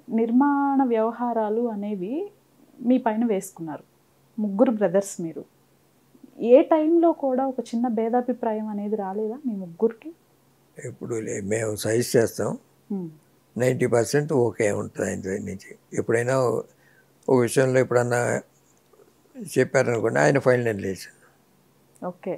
నిర్మాణ వ్యవహారాలు అనేవి మీ పైన వేసుకున్నారు ముగ్గురు బ్రదర్స్ మీరు ఏ టైంలో కూడా ఒక చిన్న భేదాభిప్రాయం అనేది రాలేదా మీ ముగ్గురికి ఎప్పుడు లే- మేము సజెస్ట్ చేస్తాం ఉమ్, నైంటీ పర్సెంట్ ఓకే ఉంటుంది ఆయన దగ్గర నుంచి ఎప్పుడైనా ఒక విషయంలో ఎప్పుడన్నా చెప్పారనుకోండి ఆయన final decision okay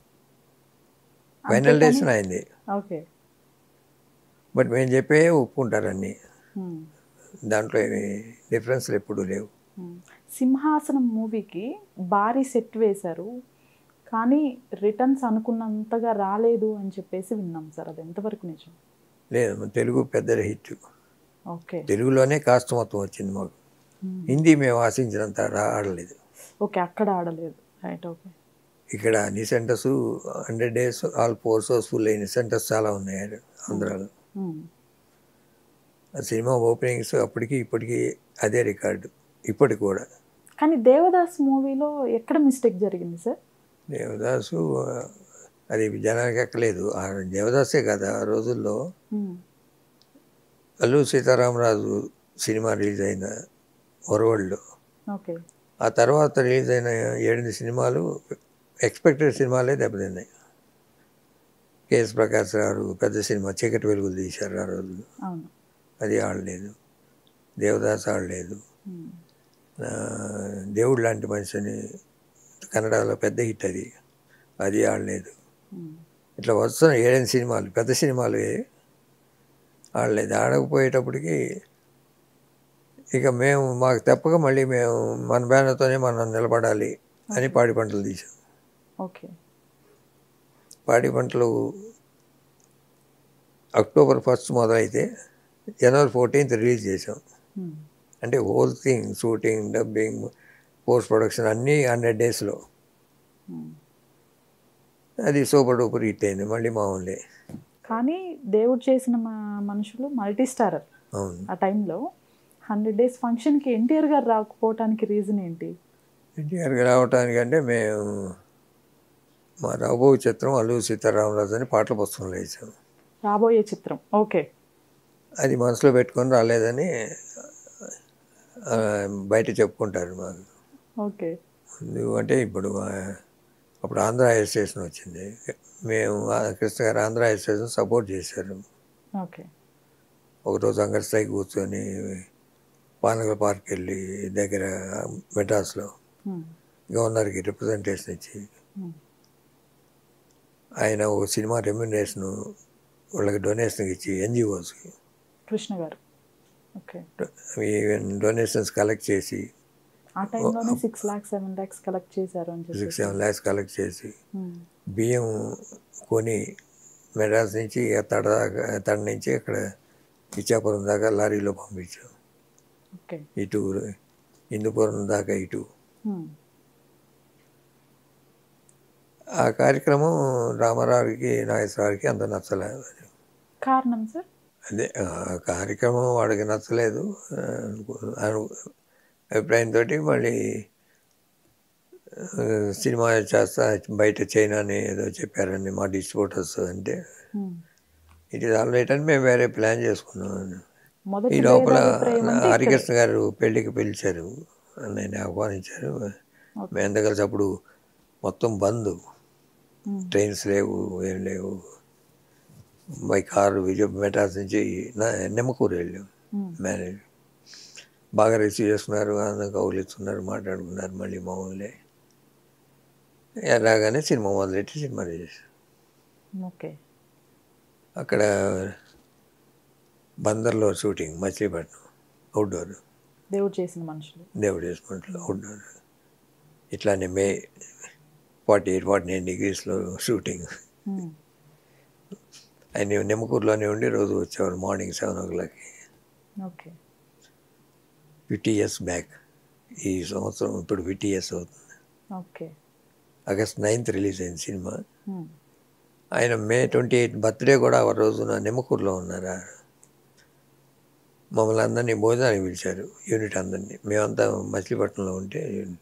final decision అయింది ఓకే బట్ మేము చెప్పే ఒప్పుకుంటారు అన్నీ ఉమ్, దాంట్లో ఏమి డిఫరెన్స్లు ఎప్పుడూ లేవు ఉమ్. సింహాసనం మూవీకి భారీ సెట్ వేశారు కానీ రిటర్న్స్ అనుకున్నంతగా రాలేదు అని చెప్పేసి విన్నాం సార్ అది ఎంతవరకు నిజం లేదు తెలుగు పెద్ద హిట్ ఓకే తెలుగులోనే కాస్ట్ మొత్తం వచ్చింది మాకు ఉమ్. హిందీ మేము ఆశించినంత రా- ఆడలేదు ఓకే అక్కడ ఆడలేదు రైట్ ఓకే ఇక్కడ అన్ని centres hundred days all four shows full అయిన సెంటర్స్ చాలా ఉన్నాయి ఆంధ్రాలో ఉమ్, ఆ సినిమా ఓపెనింగ్స్ అప్పటికి ఇప్పటికీ అదే రికార్డు ఇప్పటికి కూడా కానీ దేవదాస్ మూవీలో ఎక్కడ మిస్టేక్ జరిగింది సార్ దేవదాసు ఆ, అది జనానికి ఎక్కలేదు ఆ దేవదాసే కదా ఆ రోజుల్లో ఉమ్, అల్లు సీతారామరాజు సినిమా రిలీజ్ అయిన వరవల్డ్లో ఓకే ఆ తర్వాత రిలీజ్ అయిన ఏడెనిమిది సినిమాలు ఎక్స్పెక్టెడ్ సినిమాలే దెబ్బతిన్నాయి కేఎస్ ప్రకాశ్ గారు పెద్ద సినిమా చీకటి వెలుగులు తీశారు ఆ రోజు అవును అది ఆడలేదు దేవదాస్ ఆడలేదు ఉమ్, ఆ, దేవుడు లాంటి మనిషిని కన్నడలో పెద్ద హిట్ అది అది ఆడలేదు ఉమ్, ఇట్లా వస్తున్న ఏడెనిమిది సినిమాలు పెద్ద సినిమాలు ఆడలేదు ఆడకపోయేటప్పటికి ఇక మేము మాకు తప్పక మళ్ళీ మేము మన బ్యానర్తోనే మనం నిలబడాలి అని పాడి పంటలు తీసాం ఓకే పాడి పంటలు అక్టోబర్ ఫస్ట్ మొదలైతే జనవరి ఫోర్టీన్త్ రిలీజ్ చేసాం ఉమ్, అంటే whole thing shooting dubbing post production అన్నీ హండ్రెడ్ డేస్లో ఉమ్. అది సూపర్ డూపర్ హిట్ అయింది మళ్ళీ మామూలే కానీ దేవుడు చేసిన మా మనుషులు మల్టీ స్టారర్ అవును ఆ టైంలో హండ్రెడ్ డేస్ ఫంక్షన్కి ఎన్టీఆర్ గారు రాకపోవటానికి రీజన్ ఏంటి ఎన్టీఆర్కి రావటానికంటే మేము మా రాబో చిత్రం అల్లు సీతారామరాజు అని పాటల పుస్తకంలో వేసాం రాబోయే చిత్రం ఓకే అది మనసులో పెట్టుకొని రాలేదని ఆ, బయట చెప్పుకుంటారు మాకు ఓకే ఎందుకంటే ఇప్పుడు ఆ, అప్పుడు ఆంధ్ర హైర్ స్టేషన్ వచ్చింది మేము ఆ కృష్ణ గారు ఆంధ్ర హైర్ స్టేషన్ సపోర్ట్ చేశారు ఓకే ఒకరోజు అంగర్ స్ట్రైక్ కూర్చొని పానగల్ పార్క్ వెళ్ళి దగ్గర మెడ్రాస్లో ఉమ్, గవర్నర్కి రిప్రజెంటేషన్ ఇచ్చి ఉమ్, ఆయన ఒక సినిమా రెమ్యునరేషన్ వాళ్ళకి డొనేషన్ ఇచ్చి ఎన్జిఓస్కి కృష్ణ గారు ఓకే డొనేషన్స్ కలెక్ట్ చేసి ఆ టైంలోనే six lakhs seven lakhs collect చేశారు అని చెప్పి సిక్స్ సెవెన్ ల్యాక్స్ కలెక్ట్ చేసి ఉమ్, బియ్యం కొని మెడ్రాస్ నుంచి తడ దాకా తడ నుంచి అక్కడ ఇచ్చాపురం దాకా లారీలో పంపించాం ఓకే ఇటు హిందూపురం దాకా ఇటు ఉమ్, ఆ కార్యక్రమం రామారావుకి నాగేశ్వరరావుకి అంత నచ్చలేదు కారణం సార్ అదే ఆ కార్యక్రమం వాడికి నచ్చలేదు ఆ, అను- అభిప్రాయంతో మళ్ళీ ఆ, సినిమా చేస్తా బయట చైనా అని ఏదో చెప్పారని మా డిస్ట్రిబ్యూటర్స్ అంటే ఉమ్, ఇట్ ఈస్ ఆల్ రైట్ అని మేము వేరే ప్లాన్ చేసుకున్నాం మొదటి ఈ లోపల భేదాభిప్రాయం అంటే హరికృష్ణ గారు పెళ్ళికి పిలిచారు నేను ఆహ్వానించారు మేము ఎంత కలిసి అప్పుడు మొత్తం బంద్ ఉమ్, ట్రైన్స్ లేవు ఏం లేవు బై కారు విజయ మెటాస్ నుంచి నా నిమ్మకూరు వెళ్ళాం ఉమ్, మ్యారేజ్ బాగా రిసీవ్ చేసుకున్నారు అందరూ కౌలు ఇస్తున్నారు మాట్లాడుకున్నారు మళ్ళీ మామూలే ఇక రాగానే సినిమా మొదలెట్టి సినిమా చేశారు ఓకే అక్కడ బందర్లో షూటింగ్ మచిలీపట్నం అవుట్డోర్ దేవుడు చేసిన మనుషులు దేవుడు వేసుకుంట్లో అవుట్డోర్ ఇట్లానే May forty eight forty nine డిగ్రీస్లో షూటింగ్ ఉమ్, ఆయన నిమ్మకూరులోనే ఉండి రోజు వచ్చేవారు మార్నింగ్ సెవెన్ ఓ క్లాక్కి ఓకే ఫిఫ్టీ ఇయర్స్ బ్యాక్ ఈ సంవత్సరం ఇప్పుడు ఫిఫ్టీ ఇయర్స్ అవుతుంది ఓకే ఆగస్ట్ నైన్త్ రిలీజ్ అయింది సినిమా ఉమ్, ఆయన మే ట్వంటీ ఎయిత్ బర్త్డే కూడా ఆ రోజున నిమ్మకూరులో ఉన్నారా మమ్మల్ని అందరినీ భోజనానికి పిలిచారు యూనిట్ అందరినీ మేమంతా మచిలీపట్నంలో ఉంటే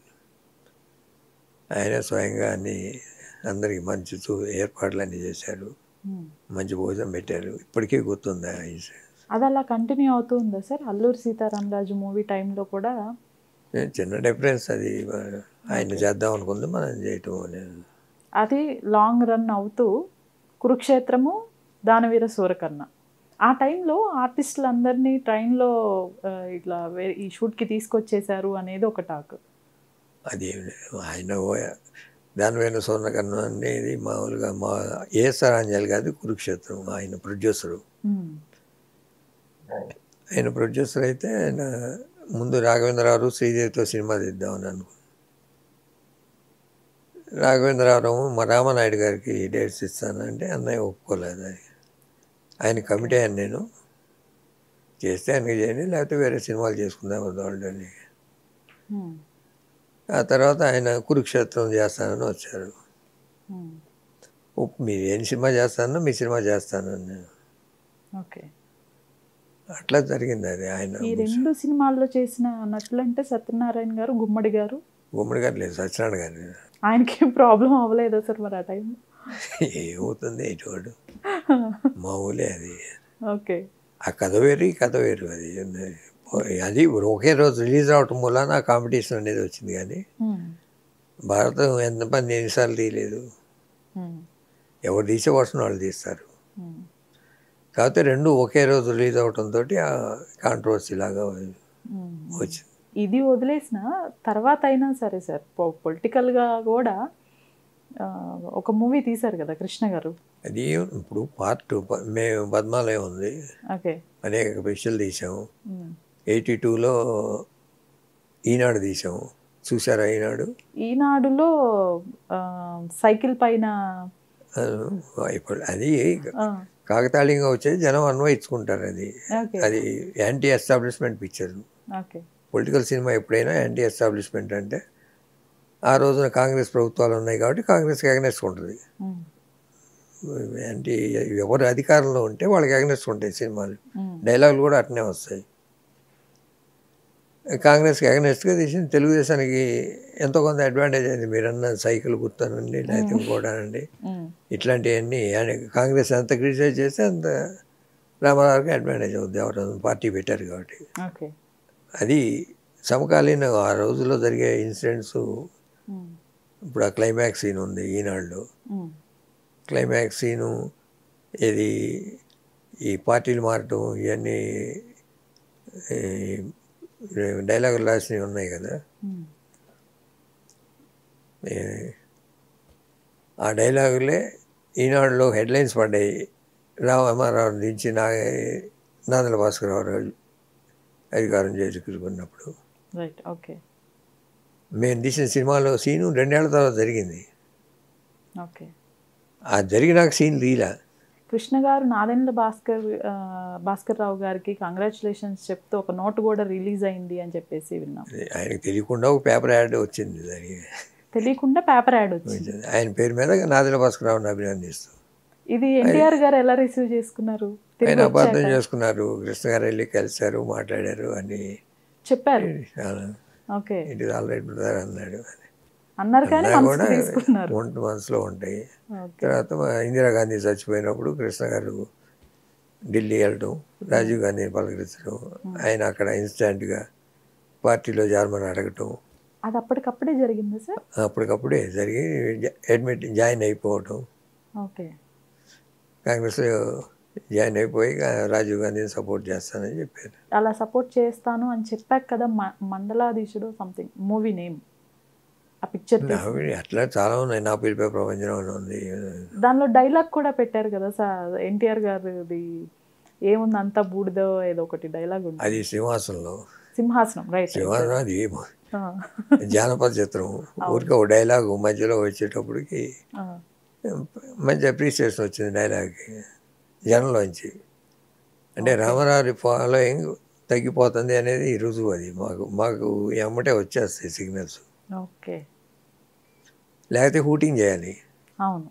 ఆయన స్వయంగా అన్ని అందరికి మంచి చూ ఏర్పాట్లు అన్నీ చేశారు ఉమ్. మంచి భోజనం పెట్టారు ఇప్పటికీ గుర్తుంది ఆ ఇన్సిడెంట్. అది అలా కంటిన్యూ అవుతూ ఉందా సార్ అల్లూరి సీతారామరాజు మూవీ టైంలో కూడా ఏ, చిన్న డిఫరెన్స్ అది ఆయన చేద్దాం అనుకుంది మనం చేయటం అనేది అది లాంగ్ రన్ అవుతూ కురుక్షేత్రము దానవీర సూరకర్ణ ఆ టైంలో ఆర్టిస్టులందరినీ ట్రైన్లో ఆ, ఇట్లా వే- ఈ షూట్కి తీసుకొచ్చేసారు అనేది ఒక టాక్ అది ఏం లేదు. ఆయన ఓ- దానిపైన స్వర్ణకర్ణం అనేది మామూలుగా మా ఏఎస్ఆర్ ఆంజల్ కాదు కురుక్షేత్రం ఆయన ప్రొడ్యూసరు ఉమ్, ఆయన ప్రొడ్యూసర్ అయితే ఆయన ముందు రాఘవేంద్రరావు శ్రీదేవితో సినిమా తీద్దామని అనుకున్నాను రాఘవేంద్రరావు మా రామనాయుడు గారికి డేట్స్ ఇస్తానంటే అన్నయ్య ఒప్పుకోలేదు అది ఆయన కమిటీ అని నేను చేస్తే ఆయనకి చేయండి లేకపోతే వేరే సినిమాలు చేసుకుందాం వాళ్ళు అని ఉమ్, ఆ తర్వాత ఆయన కురుక్షేత్రం చేస్తానని వచ్చారు ఉమ్, ఉప్ మీరు ఏం సినిమా చేస్తానో మీ సినిమా చేస్తానని నేను ఓకే అట్లా జరిగింది అది ఆయన ఈ రెండు సినిమాల్లో చేసిన నటులంటే సత్యనారాయణ గారు గుమ్మడి గారు గుమ్మడి గారు లేదు సత్యనారాయణ గారు ఆయనకి ఏం ప్రాబ్లం అవ్వలేదా సార్ మరి ఆ టైంలో ఏమవుతుంది ఇటువంటి మామూలే అది ఓకే ఆ కథ వేరు ఈ కథ వేరు అది అది ఒకే రోజు రిలీజ్ అవటం వల్ల ఆ కాంపిటీషన్ అనేది వచ్చింది కానీ ఉమ్, భారతం ఎంతమంది ఎన్నిసార్లు తీయలేదు ఉమ్, ఎవరు తీసే వర్షం వాళ్ళు తీస్తారు ఉమ్, కాకపోతే రెండు ఒకే రోజు రిలీజ్ అవటంతో ఆ కాంట్రవర్సీ లాగా ఉమ్. వచ్చింది ఇది వదిలేసిన తర్వాత అయినా సరే సార్ పొలిటికల్గా కూడా ఆ, ఒక మూవీ తీశారు కదా కృష్ణ గారు అది ఇప్పుడు పార్ట్ మేము పద్మాలయం ఉంది ఓకే అనేక స్పెషల్ తీసాము ఉమ్. ఎయిటీ టూలో ఈనాడు తీసాము చూసారా ఈనాడు ఈనాడులో ఆ, సైకిల్ పైన ఆ, ఇప్పుడు అది ఆ, కాకతాళీయంగా వచ్చేది జనం అన్వయించుకుంటారు అది ఓకే అది anti establishment picture okay political సినిమా ఎప్పుడైనా యాంటీ ఎస్టాబ్లిష్మెంట్ అంటే ఆ రోజున కాంగ్రెస్ ప్రభుత్వాలు ఉన్నాయి కాబట్టి కాంగ్రెస్కి అగనెస్ట్ ఉంటుంది ఉమ్, యాంటీ ఎవరు అధికారంలో ఉంటే వాళ్ళకి అగనెస్ట్ ఉంటాయి సినిమాలు ఉమ్, డైలాగులు కూడా అట్నే వస్తాయి కాంగ్రెస్కి అగనెస్ట్గా తీసింది తెలుగుదేశానికి ఎంతో కొంత అడ్వాంటేజ్ అయింది మీరన్న సైకిల్ గుర్తానండి లేకపోతే ఇంకోటానండి ఉమ్, ఇట్లాంటివన్నీ ఆయన కాంగ్రెస్ ఎంత క్రిటిసైజ్ చేస్తే అంత రామారావుకి అడ్వాంటేజ్ అవుద్ది ఎవరు పార్టీ పెట్టారు కాబట్టి ఓకే అది సమకాలీన ఆ రోజుల్లో జరిగే ఇన్సిడెంట్స్ ఉమ్, ఇప్పుడు ఆ క్లైమాక్స్ సీన్ ఉంది ఈనాడులో ఉమ్, క్లైమాక్స్ సీను ఇది ఈ పార్టీలు మారటం ఇవన్నీ ఈ డైలాగులు రాసినవి ఉన్నాయి కదా ఉమ్, ఏ, ఆ డైలాగులే ఈనాడులో హెడ్లైన్స్ పడ్డాయి రామారావు దించి నా నాదల భాస్కరరావు అధికారం చేరుకున్నప్పుడు రైట్ ఓకే మేము తీసిన సినిమాలో సీను రెండేళ్ల తర్వాత జరిగింది ఓకే ఆ జరిగినాక సీన్ రీలా కృష్ణ గారు నాదెండ్ల భాస్కర్ ఆ, భాస్కర్ రావు గారికి కంగ్రాచులేషన్స్ చెప్తూ ఒక నోట్ కూడా రిలీజ్ అయింది అని చెప్పేసి విన్నాం ఆయనకు తెలియకుండా ఒక పేపర్ యాడ్ వచ్చింది దానికి తెలియకుండా పేపర్ యాడ్ వచ్చింది ఆయన పేరు మీద నాదల భాస్కరరావుని అభినందిస్తూ ఇది ఎన్టీఆర్ గారు ఎలా రిసీవ్ చేసుకున్నారు ఆయన తిరిగి అపార్థం వచ్చాక చేసుకున్నారు కృష్ణ గారు వెళ్ళి కలిశారు మాట్లాడారు అని చెప్పారు okay it is all right brother అన్నాడు అన్నారు కానీ అన్నా మనసు కూడా తీసుకున్నారు ఒంటి మనసులో ఉంటాయి ఓకే తర్వాత మా ఇందిరాగాంధీ చచ్చిపోయినప్పుడు కృష్ణ గారు ఢిల్లీ వెళ్ళటం రాజీవ్ గాంధీని పలకరించడం ఆయన అక్కడ ఇన్స్టాంట్గా పార్టీలో జార్మన్ అడగటం అది అప్పటికప్పుడే జరిగిందా సార్ అప్పటికప్పుడే జరిగి జా- అడ్మిట్ జాయిన్ అయిపోవటం ఓకే కాంగ్రెస్లో జాయిన్ అయిపోయి గా- రాజీవ్ గాంధీని సపోర్ట్ చేస్తానని చెప్పారు అలా సపోర్ట్ చేస్తాను అని చెప్పాక కదా మ- మండలాధీశుడు సంథింగ్ మూవీ నేమ్ ఆ పిక్చర్ అవి అట్లా చాలా ఉన్నాయి నా పిలిపే ప్రపంచం అని ఉంది దానిలో డైలాగ్ కూడా పెట్టారు కదా సార్ ఎన్టీఆర్ గారిది ఏముంది అంతా బూడిదో ఏదో ఒకటి డైలాగ్ ఉంది అది సింహాసనంలో సింహాసనం రైట్ సింహాసనం అది జానపద చిత్రం ఊరికే ఒక డైలాగ్ మధ్యలో వచ్చేటప్పటికి మంచి అప్రిసియేషన్ వచ్చింది డైలాగ్కి జనంలోంచి అంటే రామారావు ఫాలోయింగ్ తగ్గిపోతుంది అనేది రుజువు అది మాకు మాకు ఎమ్మటే వచ్చేస్తాయి సిగ్నల్స్ ఓకే లేకపోతే హూటింగ్ చేయాలి అవును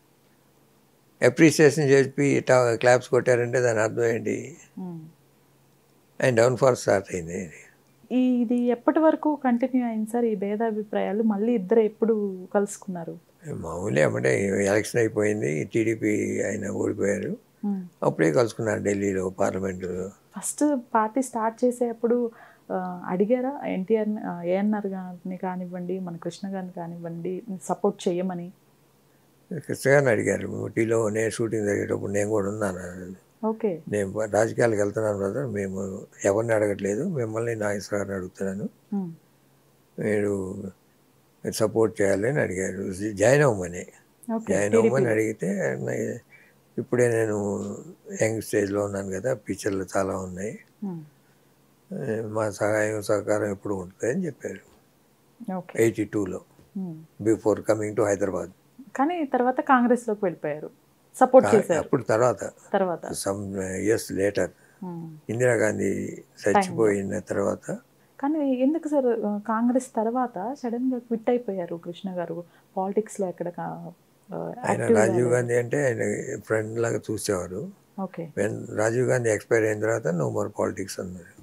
అప్రిసియేషన్ చెప్పి ఇట్లా క్లాప్స్ కొట్టారంటే దాని అర్థం ఏంటి ఉమ్. ఆయన డౌన్ఫాల్ స్టార్ట్ అయింది ఈ ఇది ఎప్పటి వరకు కంటిన్యూ అయింది సార్ ఈ భేదాభిప్రాయాలు మళ్ళీ ఇద్దరు ఎప్పుడు కలుసుకున్నారు మామూలే అమ్మటే ఎలక్షన్ అయిపోయింది టీడీపీ ఆయన ఓడిపోయారు అప్పుడే కలుసుకున్నాను ఢిల్లీలో పార్లమెంటు ఫస్ట్ పార్టీ స్టార్ట్ చేసేటప్పుడు ఆ, అడిగారా ఎన్టీఆర్ ఏఎన్ఆర్ గారిని కానివ్వండి మన కృష్ణ గారిని కానివ్వండి సపోర్ట్ చేయమని కృష్ణగారిని అడిగారు ఊటీలో నేను షూటింగ్ జరిగేటప్పుడు నేను కూడా ఉన్నాను ఓకే నేను రాజకీయాలకు వెళ్తున్నాను బ్రదర్ మేము ఎవరిని అడగట్లేదు మిమ్మల్ని నాగేశ్వర గారిని అడుగుతున్నాను ఉమ్, మీరు సపోర్ట్ చేయాలని అడిగారు జాయిన్ అవ్వమని ఓకే జాయిన్ అవ్వమని అడిగితే నే- ఇప్పుడే నేను యంగ్ స్టేజ్లో ఉన్నాను కదా పిక్చర్లు చాలా ఉన్నాయి ఉమ్, ఏ, మా సహాయం సహకారం ఎప్పుడు ఉంటుంది అని చెప్పారు ఓకే ఎయిటీ టూలో ఉమ్. బిఫోర్ కమింగ్ టు హైదరాబాద్ కానీ తర్వాత కాంగ్రెస్లోకి వెళ్ళిపోయారు సపోర్ట్ చేశారు అప్పుడు తర్వాత తర్వాత సమ్ ఇయర్స్ లేటర్ ఉమ్. ఇందిరాగాంధీ చచ్చిపోయిన తర్వాత కానీ ఎందుకు సార్ ఆ, కాంగ్రెస్ తర్వాత సడన్ గా క్విట్ అయిపోయారు కృష్ణ గారు పాలిటిక్స్ లో ఎక్కడ కా- ఆ, ఆయన active రాజీవ్ కాలేదు. గాంధీ అంటే ఆయన ఫ్రెండ్ లాగా చూసేవారు okay when Rajiv Gandhi expire అయిన తర్వాత నో మోర్ పాలిటిక్స్ అన్నారు